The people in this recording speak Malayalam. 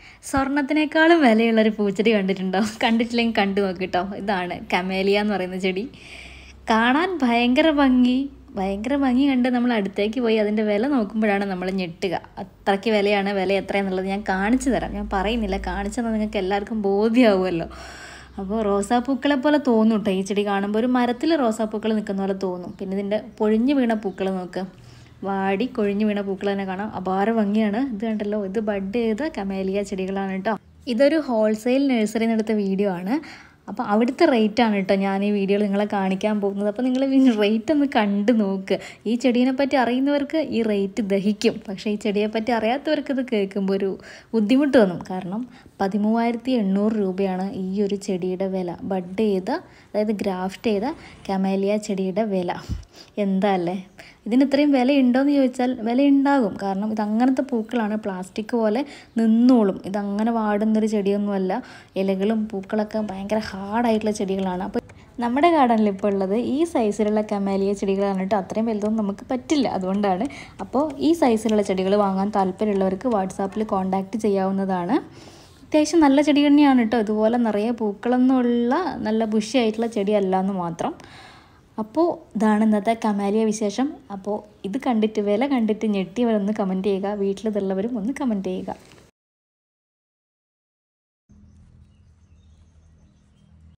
സ്വർണത്തിനേക്കാളും വിലയുള്ളൊരു പൂച്ചെടി കണ്ടിട്ടുണ്ടോ കണ്ടിട്ടില്ലെങ്കിൽ കണ്ടു നോക്കിട്ടോ ഇതാണ് കമേലിയ എന്ന് പറയുന്ന ചെടി കാണാൻ ഭയങ്കര ഭംഗി ഭയങ്കര ഭംഗി കണ്ട് നമ്മൾ അടുത്തേക്ക് പോയി അതിൻ്റെ വില നോക്കുമ്പോഴാണ് നമ്മൾ ഞെട്ടുക അത്രയ്ക്ക് വിലയാണ് വില എത്രയാണെന്നുള്ളത് ഞാൻ കാണിച്ചു തരാം ഞാൻ പറയുന്നില്ല കാണിച്ചെന്നാൽ നിങ്ങൾക്ക് എല്ലാവർക്കും ബോധ്യമാവുമല്ലോ അപ്പോൾ റോസാപ്പൂക്കളെ പോലെ തോന്നും കേട്ടോ ഈ ചെടി കാണുമ്പോൾ ഒരു മരത്തിൽ റോസാപ്പൂക്കൾ നിൽക്കുന്ന പോലെ തോന്നും പിന്നെ ഇതിൻ്റെ പൊഴിഞ്ഞു വീണ പൂക്കൾ നോക്ക് വാടി കൊഴിഞ്ഞു വീണ പൂക്കൾ തന്നെ കാണാം അപാര ഭംഗിയാണ് ഇത് കണ്ടല്ലോ ഇത് ബഡ് ചെയ്ത കമേലിയ ചെടികളാണ് കേട്ടോ ഇതൊരു ഹോൾസെയിൽ നഴ്സറിയിൽ നിന്ന് എടുത്ത വീഡിയോ ആണ് അപ്പോൾ അവിടുത്തെ റേറ്റ് ആണ് കേട്ടോ ഞാൻ ഈ വീഡിയോയിൽ നിങ്ങളെ കാണിക്കാൻ പോകുന്നത് അപ്പോൾ നിങ്ങൾ റേറ്റ് ഒന്ന് കണ്ടു നോക്ക് ഈ ചെടീനെ പറ്റി അറിയുന്നവർക്ക് ഈ റേറ്റ് ദഹിക്കും പക്ഷേ ഈ ചെടിയെ പറ്റി അറിയാത്തവർക്ക് ഇത് കേൾക്കുമ്പോൾ ഒരു ബുദ്ധിമുട്ട് തോന്നും കാരണം പതിമൂവായിരത്തി എണ്ണൂറ് രൂപയാണ് ഈ ഒരു ചെടിയുടെ വില ബഡ് ചെയ്ത അതായത് ഗ്രാഫ്റ്റ് ചെയ്ത കമേലിയ ചെടിയുടെ വില എന്താ അല്ലേ ഇതിന് ഇത്രയും വില ഉണ്ടോയെന്ന് ചോദിച്ചാൽ വില ഉണ്ടാകും കാരണം ഇത് അങ്ങനത്തെ പൂക്കളാണ് പ്ലാസ്റ്റിക് പോലെ നിന്നോളും ഇതങ്ങനെ വാടുന്നൊരു ചെടിയൊന്നുമല്ല ഇലകളും പൂക്കളൊക്കെ ഭയങ്കര ഹാർഡായിട്ടുള്ള ചെടികളാണ് അപ്പോൾ നമ്മുടെ ഗാർഡനിൽ ഇപ്പോൾ ഉള്ളത് ഈ സൈസിലുള്ള കമാലിയ ചെടികളാണ് കേട്ടോ അത്രയും വലുതൊന്നും നമുക്ക് പറ്റില്ല അതുകൊണ്ടാണ് അപ്പോൾ ഈ സൈസിലുള്ള ചെടികൾ വാങ്ങാൻ താല്പര്യമുള്ളവർക്ക് വാട്സാപ്പിൽ കോൺടാക്റ്റ് ചെയ്യാവുന്നതാണ് അത്യാവശ്യം നല്ല ചെടി തന്നെയാണ് കേട്ടോ ഇതുപോലെ നിറയെ പൂക്കളൊന്നുമുള്ള നല്ല ബുഷിയായിട്ടുള്ള ചെടിയല്ല എന്ന് മാത്രം അപ്പോൾ ഇതാണ് ഇന്നത്തെ കമാലിയ വിശേഷം അപ്പോൾ ഇത് കണ്ടിട്ട് വില കണ്ടിട്ട് ഞെട്ടിയവരൊന്ന് കമൻറ്റ് ചെയ്യുക വീട്ടിലിതുള്ളവരും ഒന്ന് കമൻറ്റ് ചെയ്യുക